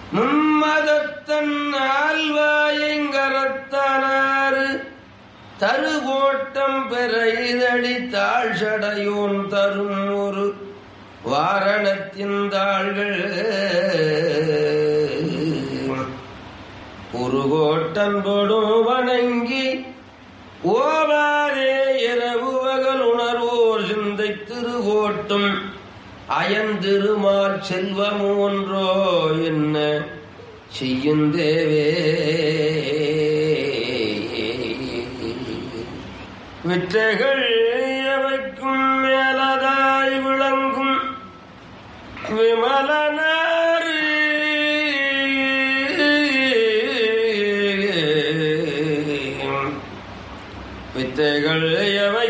மும்மதத்தன் ஆழ்வாயங்கரத்தானாறு தருகோட்டம் பெற இதழி தாழ்சடையோன் தரும் ஒரு வாரணத்தின் தாள்கள் உருகோட்டன் பொடும் வணங்கி ஓவாரே இரவு பகல் உணர்வோர் சிந்தை திருகோட்டும் அயந்திருமால் செல்வமோ ஒன்றோ என்ன செய்யுந்தேவே விற்றைகள் எவைக்கும் மேலதாய் விளங்கும் விமலனாரி வித்தைகள் எவை